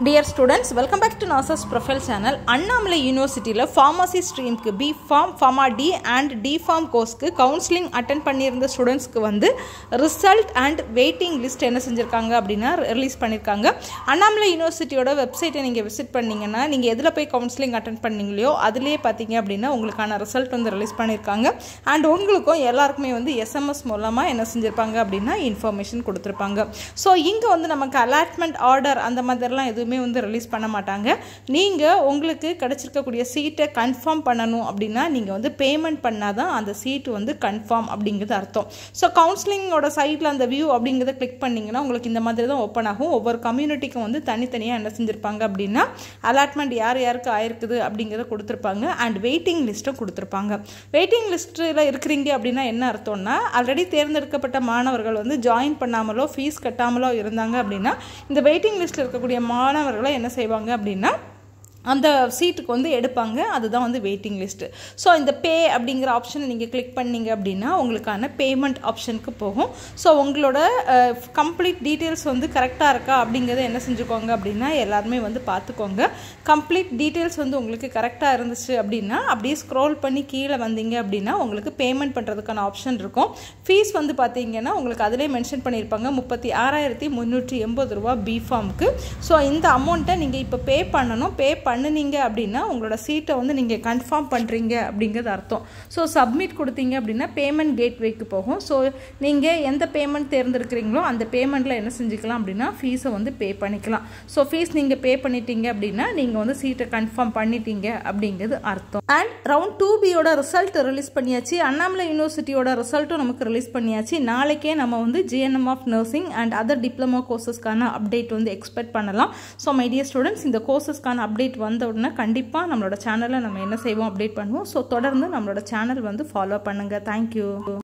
dear students welcome back to நாசஸ் profile channel Annamalai யூனிவர்சிட்டியில் pharmacy ஸ்ட்ரீம்க்கு B pharm pharma D and D pharm கோர்ஸ்க்கு counselling attend பண்ணியிருந்த ஸ்டூடெண்ட்ஸ்க்கு வந்து ரிசல்ட் அண்ட் வெயிட்டிங் லிஸ்ட் என்ன செஞ்சுருக்காங்க அப்படின்னா ரிலீஸ் பண்ணியிருக்காங்க அண்ணாமலை யூனிவர்சிட்டியோட வெப்சைட்டை நீங்கள் விசிட் பண்ணீங்கன்னா நீங்கள் எதில் போய் கவுன்சிலிங் அட்டன் பண்ணீங்களோ அதுலேயே பார்த்தீங்க அப்படின்னா உங்களுக்கான ரிசல்ட் வந்து ரிலீஸ் பண்ணியிருக்காங்க அண்ட் உங்களுக்கும் எல்லாருக்குமே வந்து எஸ்எம்எஸ் மூலமாக என்ன செஞ்சுருப்பாங்க அப்படின்னா இன்ஃபர்மேஷன் கொடுத்துருப்பாங்க ஸோ இங்கே வந்து நமக்கு அலாட்மெண்ட் ஆர்டர் அந்த மாதிரிலாம் எதுவுமே வந்து ரிலீஸ் பண்ண மாட்டாங்க நீங்கள் உங்களுக்கு கிடச்சிருக்கக்கூடிய சீட்டை கன்ஃபார்ம் பண்ணணும் அப்படின்னா நீங்கள் வந்து பேமெண்ட் பண்ணால் தான் அந்த சீட்டு வந்து கன்ஃபார்ம் அப்படிங்கிறது அர்த்தம் ஸோ கவுன்சிலிங்கோட சைட்டில் அந்த வியூ அப்படிங்கிறத கிளிக் பண்ணிங்கன்னா உங்களுக்கு இந்த மாதிரி தான் ஓப்பன் ஆகும் ஒவ்வொரு கம்யூனிட்டிக்கும் வந்து தனித்தனியாக என்ன செஞ்சுருப்பாங்க அப்படின்னா அலாட்மெண்ட் யார் யாருக்கு ஆயிருக்குது அப்படிங்கிறத கொடுத்துருப்பாங்க அண்ட் வெயிட்டிங் லிஸ்ட்டும் கொடுத்துருப்பாங்க வெயிட்டிங் லிஸ்ட்டில் இருக்கிறீங்க அப்படின்னா என்ன அர்த்தம்னா ஆல்ரெடி தேர்ந்தெடுக்கப்பட்ட மாணவர்கள் வந்து ஜாயின் பண்ணாமலோ ஃபீஸ் கட்டாமலோ இருந்தாங்க அப்படின்னா இந்த வெயிட்டிங் லிஸ்ட்டில் இருக்கக்கூடிய மாணவர்களை என்ன செய்வாங்க அப்படின்னா அந்த சீட்டுக்கு வந்து எடுப்பாங்க அதுதான் வந்து வெயிட்டிங் லிஸ்ட்டு ஸோ இந்த பே அப்படிங்கிற ஆப்ஷனை நீங்கள் கிளிக் பண்ணீங்க அப்படின்னா உங்களுக்கான பேமெண்ட் ஆப்ஷனுக்கு போகும் ஸோ உங்களோட கம்ப்ளீட் டீட்டெயில்ஸ் வந்து கரெக்டாக இருக்கா அப்படிங்கிறத என்ன செஞ்சுக்கோங்க அப்படின்னா எல்லாருமே வந்து பார்த்துக்கோங்க கம்ப்ளீட் டீட்டெயில்ஸ் வந்து உங்களுக்கு கரெக்டாக இருந்துச்சு அப்படின்னா அப்படியே ஸ்க்ரோல் பண்ணி கீழே வந்தீங்க அப்படின்னா உங்களுக்கு பேமெண்ட் பண்ணுறதுக்கான ஆப்ஷன் இருக்கும் ஃபீஸ் வந்து பார்த்தீங்கன்னா உங்களுக்கு அதிலே மென்ஷன் பண்ணியிருப்பாங்க முப்பத்தி ஆறாயிரத்தி முந்நூற்றி எண்பது ரூபா பிஃபார்முக்கு ஸோ இந்த அமௌண்ட்டை நீங்கள் இப்போ பே பண்ணணும் பே பண்ணுனீங்க அப்படின்னா உங்களோட சீட்டை வந்து நீங்கள் கன்ஃபார்ம் பண்ணுறீங்க அப்படிங்கிறது அர்த்தம் ஸோ சப்மிட் கொடுத்தீங்க அப்படின்னா பேமெண்ட் கேட்வேக்கு போகும் ஸோ நீங்கள் எந்த பேமெண்ட் தேர்ந்தெடுக்கிறீங்களோ அந்த பேமெண்ட்டில் என்ன செஞ்சுக்கலாம் அப்படின்னா ஃபீஸை வந்து பே பண்ணிக்கலாம் ஸோ ஃபீஸ் நீங்கள் பே பண்ணிட்டீங்க அப்படின்னா நீங்கள் வந்து சீட்டை கன்ஃபார்ம் பண்ணிட்டீங்க அப்படிங்கிறது அர்த்தம் அண்ட் ரவுண்ட் டூ பியோட ரிசல்ட் ரிலீஸ் பண்ணியாச்சு அண்ணாமலை யூனிவர்சிட்டியோட ரிசல்ட்டும் நமக்கு ரிலீஸ் பண்ணியாச்சு நாளைக்கே நம்ம வந்து GNM of nursing and other diploma கோர்சஸ்க்கான அப்டேட் வந்து எக்ஸ்பெக்ட் பண்ணலாம் ஸோ மை டியர் ஸ்டூடெண்ட்ஸ் இந்த கோர்சஸ்க்கான அப்டேட் வந்த உடனே கண்டிப்பாக நம்மளோட சேனலில் நம்ம என்ன செய்வோம் அப்டேட் பண்ணுவோம் ஸோ தொடர்ந்து நம்மளோட சேனல் வந்து ஃபாலோ பண்ணுங்கள் தேங்க்யூ